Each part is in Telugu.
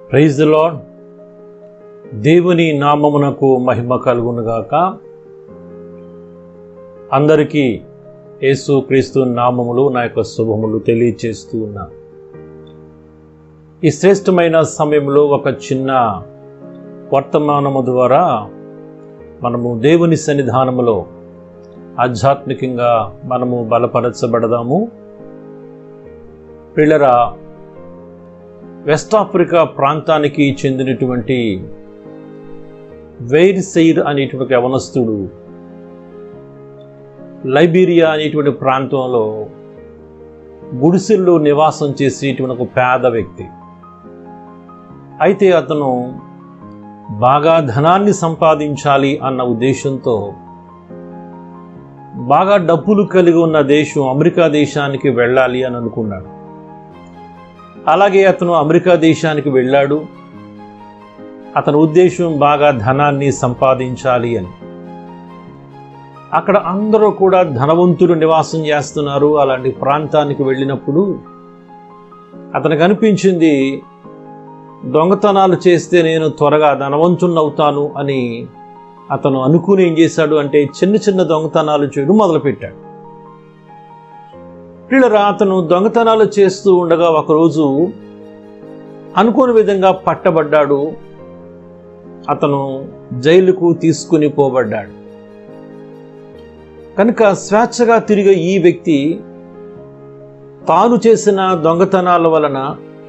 ప్రైజ్ ద లాడ్ దేవుని నామమునకు మహిమ కలుగునుగాక అందరికీ యేసు క్రీస్తు నామములు నా యొక్క శుభములు తెలియచేస్తూ ఉన్నా ఈ శ్రేష్టమైన సమయంలో ఒక చిన్న వర్తమానము ద్వారా మనము దేవుని సన్నిధానములో ఆధ్యాత్మికంగా మనము బలపరచబడదాము పిల్లరా వెస్ట్ ఆఫ్రికా ప్రాంతానికి చెందినటువంటి వెయిర్ సెయిర్ అనేటువంటి యవనస్తుడు లైబీరియా అనేటువంటి ప్రాంతంలో గుడిసెల్లో నివాసం చేసేటువంటి ఒక పేద వ్యక్తి అయితే అతను బాగా ధనాన్ని సంపాదించాలి అన్న ఉద్దేశంతో బాగా డబ్బులు కలిగి ఉన్న దేశం అమెరికా దేశానికి వెళ్ళాలి అని అనుకున్నాడు అలాగే అతను అమెరికా దేశానికి వెళ్ళాడు అతని ఉద్దేశం బాగా ధనాన్ని సంపాదించాలి అని అక్కడ అందరూ కూడా ధనవంతులు నివాసం చేస్తున్నారు అలాంటి ప్రాంతానికి వెళ్ళినప్పుడు అతనికి అనిపించింది దొంగతనాలు చేస్తే నేను త్వరగా ధనవంతున్నవుతాను అని అతను అనుకుని ఏం చేశాడు అంటే చిన్న చిన్న దొంగతనాలు చేయడం మొదలుపెట్టాడు పిల్లరా అతను దొంగతనాలు చేస్తూ ఉండగా ఒకరోజు అనుకోని విధంగా పట్టబడ్డాడు అతను జైలుకు తీసుకుని పోబడ్డాడు కనుక స్వేచ్ఛగా తిరిగే ఈ వ్యక్తి తాను చేసిన దొంగతనాల వలన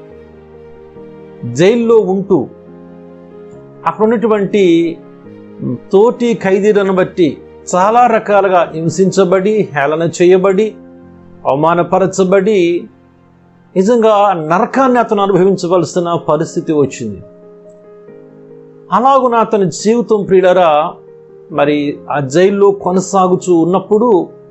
జైల్లో ఉంటూ అక్కడ ఉన్నటువంటి తోటి ఖైదీలను బట్టి చాలా రకాలుగా హింసించబడి హేళన చేయబడి అవమానపరచబడి నిజంగా నరకాన్ని అతను అనుభవించవలసిన పరిస్థితి వచ్చింది అలాగున అతని జీవితం ప్రియులరా మరి ఆ జైల్లో కొనసాగుతూ ఉన్నప్పుడు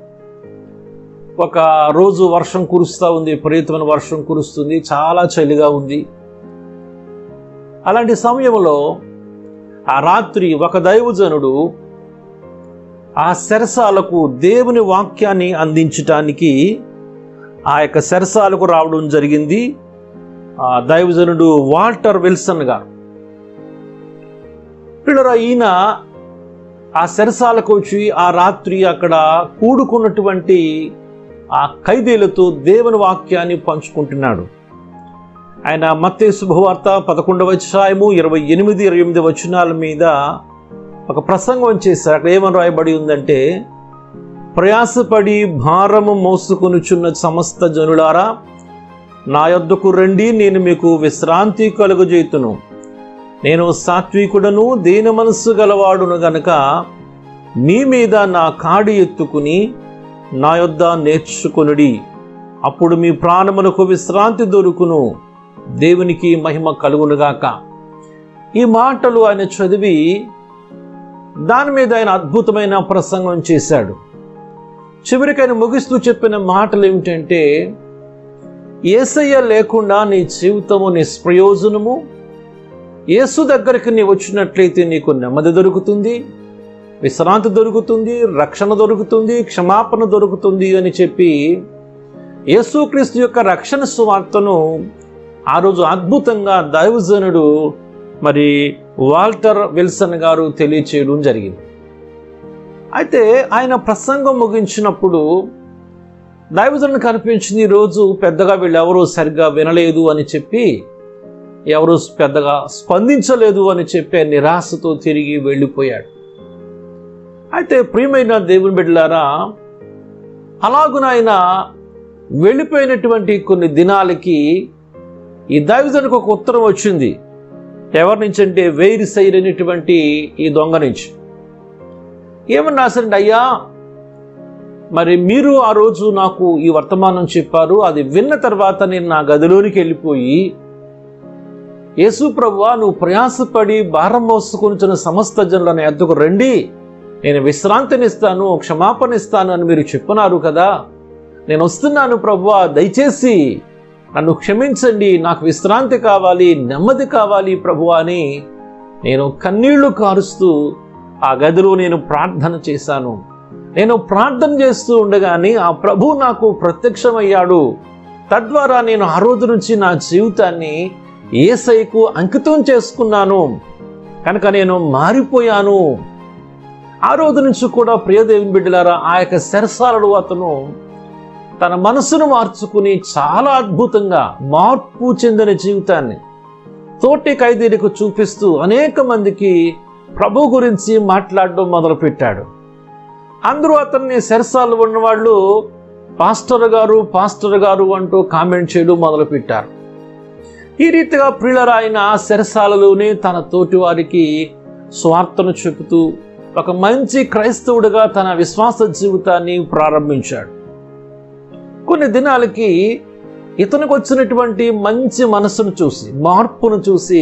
ఒక రోజు వర్షం కురుస్తూ ఉంది విపరీతమైన వర్షం కురుస్తుంది చాలా చలిగా ఉంది అలాంటి సమయంలో ఆ రాత్రి ఒక దైవజనుడు ఆ శరసాలకు దేవుని వాక్యాన్ని అందించటానికి ఆ యొక్క శరసాలకు రావడం జరిగింది ఆ దైవజనుడు వాల్టర్ విల్సన్ గారు పిల్లరా ఈయన ఆ శరసాలకు వచ్చి ఆ రాత్రి అక్కడ కూడుకున్నటువంటి ఆ ఖైదీలతో దేవుని వాక్యాన్ని పంచుకుంటున్నాడు ఆయన మత్తే శుభవార్త పదకొండవ అధ్యాయము ఇరవై ఎనిమిది ఇరవై ఎనిమిది వచనాల మీద ఒక ప్రసంగం చేశారు అక్కడ ఏమని రాయబడి ఉందంటే ప్రయాసపడి భారము మోసుకొనుచున్న సమస్త జనులారా నా యొద్దకు రండి నేను మీకు విశ్రాంతి కలుగజేతును నేను సాత్వికుడను దేని మనస్సు గలవాడును గనక మీ మీద నా కాడి ఎత్తుకుని నా యొద్ద నేర్చుకొనుడి అప్పుడు మీ ప్రాణములకు విశ్రాంతి దొరుకును దేవునికి మహిమ కలుగునుగాక ఈ మాటలు ఆయన చదివి దాని మీద ఆయన అద్భుతమైన ప్రసంగం చేశాడు చివరికి ఆయన ముగిస్తూ చెప్పిన మాటలు ఏమిటంటే ఏసయ్య లేకుండా నీ జీవితము నిష్ప్రయోజనము యేసు దగ్గరికి నీ వచ్చినట్లయితే నీకు నెమ్మది దొరుకుతుంది విశ్రాంతి దొరుకుతుంది రక్షణ దొరుకుతుంది క్షమాపణ దొరుకుతుంది అని చెప్పి యేసుక్రీస్తు యొక్క రక్షణ సువార్తను ఆ రోజు అద్భుతంగా దైవజనుడు మరి వాల్టర్ విల్సన్ గారు తెలియచేయడం జరిగింది అయితే ఆయన ప్రసంగం ముగించినప్పుడు దైవజనుడు కనిపించింది ఈరోజు పెద్దగా వీళ్ళు ఎవరూ సరిగ్గా వినలేదు అని చెప్పి ఎవరు పెద్దగా స్పందించలేదు అని చెప్పే నిరాశతో తిరిగి వెళ్ళిపోయాడు అయితే ప్రియమైన దేవుని బిడ్డలారా అలాగునైనా వెళ్ళిపోయినటువంటి కొన్ని దినాలకి ఈ దైవజనుకు ఒక ఉత్తరం వచ్చింది ఎవరి నుంచి అంటే వేరి సైర్ అనేటువంటి ఈ దొంగ నుంచి ఏమన్నా రాశారండి అయ్యా మరి మీరు ఆ రోజు నాకు ఈ వర్తమానం చెప్పారు అది విన్న తర్వాత నేను నా గదిలోనికి వెళ్ళిపోయి యేసు ప్రభువా నువ్వు ప్రయాసపడి భారం మోసుకొనిచిన సమస్త జనులను ఎద్దుకు రండి నేను విశ్రాంతినిస్తాను క్షమాపణ ఇస్తాను అని మీరు చెప్పున్నారు కదా నేను వస్తున్నాను ప్రభువా దయచేసి నన్ను క్షమించండి నాకు విశ్రాంతి కావాలి నెమ్మది కావాలి ప్రభు అని నేను కన్నీళ్లు కారుస్తూ ఆ గదిలో నేను ప్రార్థన చేశాను నేను ప్రార్థన చేస్తూ ఉండగానే ఆ ప్రభు నాకు ప్రత్యక్షమయ్యాడు తద్వారా నేను ఆ రోజు నుంచి నా జీవితాన్ని ఏసైకు అంకితం చేసుకున్నాను కనుక నేను మారిపోయాను ఆ రోజు నుంచి కూడా ప్రియదేవిని బిడ్డలారా ఆ యొక్క శరసాలలో అతను తన మనసును మార్చుకుని చాలా అద్భుతంగా మార్పు చెందిన జీవితాన్ని తోటి ఖైదీలకు చూపిస్తూ అనేక మందికి ప్రభు గురించి మాట్లాడడం మొదలుపెట్టాడు అందరూ అతన్ని సెరసాలు ఉన్నవాళ్ళు పాస్టర్ గారు పాస్టర్ గారు అంటూ కామెంట్ చేయడం మొదలుపెట్టారు ఈ రీతిగా ప్రియులర ఆయన సెరసాలలోనే తన తోటి వారికి స్వార్థను చెబుతూ ఒక మంచి క్రైస్తవుడిగా తన విశ్వాస జీవితాన్ని ప్రారంభించాడు కొన్ని దినాలకి ఇతనికి వచ్చినటువంటి మంచి మనసును చూసి మార్పును చూసి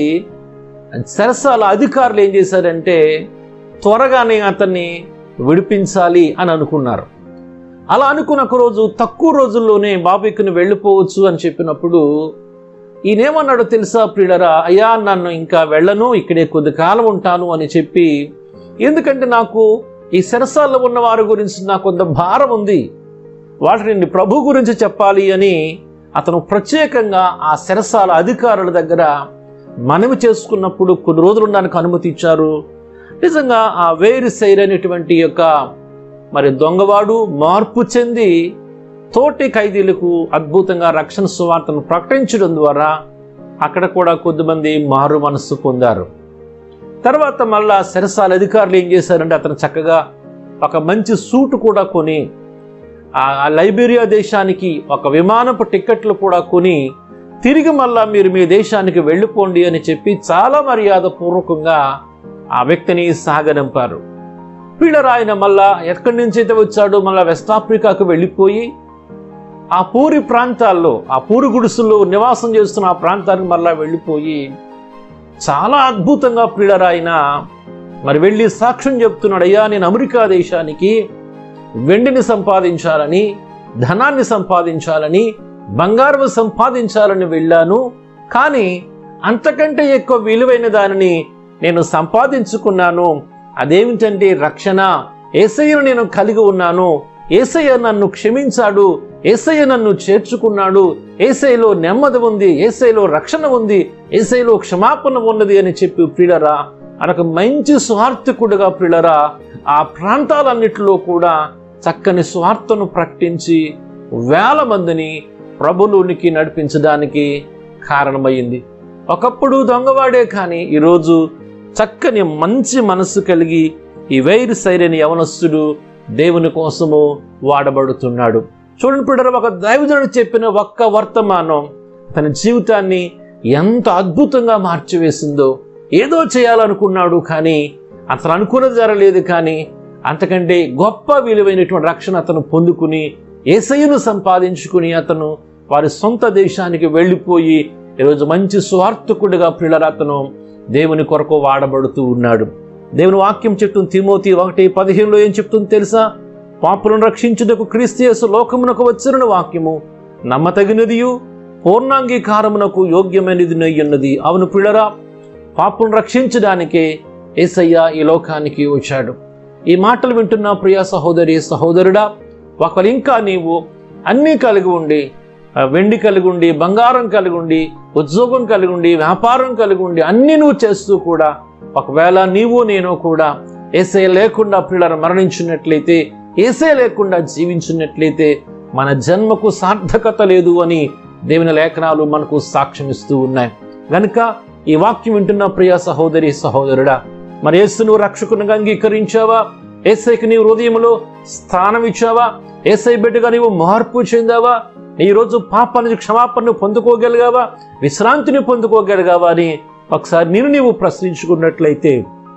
సరసాల అధికారులు ఏం చేశారంటే త్వరగానే అతన్ని విడిపించాలి అని అనుకున్నారు అలా అనుకున్న ఒక రోజు తక్కువ రోజుల్లోనే బాబుకుని వెళ్ళిపోవచ్చు అని చెప్పినప్పుడు ఈయనేమన్నాడో తెలుసా ప్రియులరా అయ్యా నన్ను ఇంకా వెళ్ళను ఇక్కడే కొద్ది కాలం ఉంటాను అని చెప్పి ఎందుకంటే నాకు ఈ సెరసాల్లో ఉన్న వారి గురించి నాకు కొంత భారం ఉంది వాటిని ప్రభు గురించి చెప్పాలి అని అతను ప్రత్యేకంగా ఆ సెరసాల అధికారుల దగ్గర మనవి చేసుకున్నప్పుడు కొన్ని రోజులు ఉండడానికి అనుమతి ఇచ్చారు నిజంగా ఆ వేరు సైరైనటువంటి యొక్క మరి దొంగవాడు మార్పు చెంది తోటి ఖైదీలకు అద్భుతంగా రక్షణ సువార్తను ప్రకటించడం ద్వారా అక్కడ కూడా కొద్దిమంది మారు మనస్సు పొందారు తర్వాత మళ్ళా సెరసాల అధికారులు ఏం చేశారంటే అతను చక్కగా ఒక మంచి సూట్ కూడా కొని ఆ ఆ లైబీరియా దేశానికి ఒక విమానపు టిక్కెట్లు కూడా కొని తిరిగి మళ్ళా మీరు మీ దేశానికి వెళ్ళిపోండి అని చెప్పి చాలా మర్యాద పూర్వకంగా ఆ వ్యక్తిని సాగనంపారు వీళ్ళ ఆయన మళ్ళా ఎక్కడి నుంచి అయితే వచ్చాడో మళ్ళా వెస్ట్ ఆఫ్రికాకు వెళ్ళిపోయి ఆ పూరి ప్రాంతాల్లో ఆ పూరి గుడిసెల్లో నివాసం చేస్తున్న ఆ ప్రాంతానికి మళ్ళా వెళ్ళిపోయి చాలా అద్భుతంగా ప్రియులరాయన మరి వెళ్ళి సాక్ష్యం చెప్తున్నాడు అయ్యా నేను అమెరికా దేశానికి వెండిని సంపాదించాలని ధనాన్ని సంపాదించాలని బంగారం సంపాదించాలని వెళ్ళాను కానీ అంతకంటే ఎక్కువ విలువైన దానిని నేను సంపాదించుకున్నాను అదేమిటంటే రక్షణ ఏసయ్యను నేను కలిగి ఉన్నాను ఏసయ్య నన్ను క్షమించాడు ఏసయ్య నన్ను చేర్చుకున్నాడు ఏసైలో నెమ్మది ఉంది ఏసైలో రక్షణ ఉంది ఏసైలో క్షమాపణ ఉన్నది అని చెప్పి ప్రియులరా అనొక మంచి స్వార్థకుడుగా ప్రియులరా ఆ ప్రాంతాలన్నిటిలో కూడా చక్కని స్వార్థను ప్రకటించి వేల మందిని ప్రభులోనికి నడిపించడానికి కారణమైంది ఒకప్పుడు దొంగవాడే కానీ ఈరోజు చక్కని మంచి మనస్సు కలిగి ఈ వైరు సైరని యవనస్తుడు దేవుని కోసము వాడబడుతున్నాడు చూడండి పిల్లలు ఒక దైవజనుడు చెప్పిన ఒక్క వర్తమానం తన జీవితాన్ని ఎంత అద్భుతంగా మార్చివేసిందో ఏదో చేయాలనుకున్నాడు కానీ అతను అనుకున్నది జరగలేదు కానీ అంతకంటే గొప్ప విలువైనటువంటి రక్షణ అతను పొందుకుని ఏసయ్యను సంపాదించుకుని అతను వారి సొంత దేశానికి వెళ్ళిపోయి ఈరోజు మంచి స్వార్థకుడిగా పిల్లల అతను దేవుని కొరకు వాడబడుతూ ఉన్నాడు దేవుని వాక్యం చెప్తుంది తిమోతి ఒకటి పదిహేనులో ఏం చెప్తుంది తెలుసా పాపులను రక్షించుటకు క్రీస్తు లోకమునకు వచ్చిన వాక్యము నమ్మతగినదియు పూర్ణాంగీకారమునకు యోగ్యమైనది ఉన్నది అవును పిల్లరా పాపులను రక్షించడానికే ఏసయ్య ఈ లోకానికి వచ్చాడు ఈ మాటలు వింటున్న ప్రియ సహోదరి సహోదరుడా ఒకరు ఇంకా నీవు అన్నీ కలిగి ఉండి ఆ, వెండి కలిగి ఉండి బంగారం కలిగి ఉండి ఉద్యోగం కలిగి ఉండి వ్యాపారం కలిగి ఉండి అన్నీ నువ్వు చేస్తూ కూడా ఒకవేళ నీవు నేను కూడా ఏసై లేకుండా పిల్లలు మరణించినట్లయితే ఏసై లేకుండా జీవించినట్లయితే మన జన్మకు సార్థకత లేదు అని దేవుని లేఖనాలు మనకు సాక్ష్యం ఇస్తూ ఉన్నాయి గనుక ఈ వాక్యం వింటున్న ప్రియ సహోదరి సహోదరుడా మరి యేసును రక్షకునిగా అంగీకరించావా ఏసైకి నీ హృదయంలో స్థానం ఇచ్చావా ఏసై బిడ్డగా నీవు మార్పు చెందావా ఈ రోజు పాపానికి క్షమాపణను పొందుకోగలిగావా విశ్రాంతిని పొందుకోగలిగావా అని ఒకసారి నేను నీవు ప్రశ్నించుకున్నట్లయితే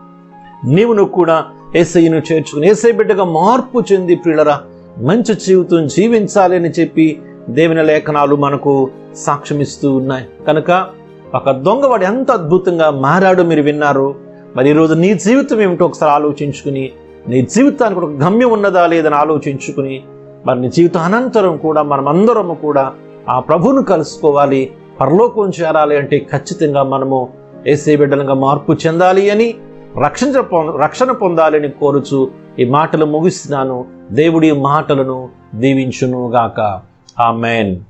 నీవును కూడా ఏసయ్యను చేర్చుకుని ఏసై బిడ్డగా మార్పు చెంది పిల్లరా మంచి జీవితం జీవించాలి అని చెప్పి దేవుని లేఖనాలు మనకు సాక్ష్యమిస్తూ ఉన్నాయి కనుక ఒక దొంగవాడు ఎంత అద్భుతంగా మారాడో మీరు విన్నారు మరి ఈరోజు నీ జీవితం ఏమిటో ఒకసారి ఆలోచించుకుని నీ జీవితానికి ఒక గమ్యం ఉన్నదా లేదని ఆలోచించుకుని మరి నీ జీవితం అనంతరం కూడా మనమందరము కూడా ఆ ప్రభువును కలుసుకోవాలి పరలోకం చేరాలి అంటే ఖచ్చితంగా మనము ఏసే బిడ్డలుగా మార్పు చెందాలి అని రక్షణ పొంద రక్షణ పొందాలని కోరుచు ఈ మాటలు ముగిస్తున్నాను దేవుడి మాటలను దీవించును గాక ఆమెన్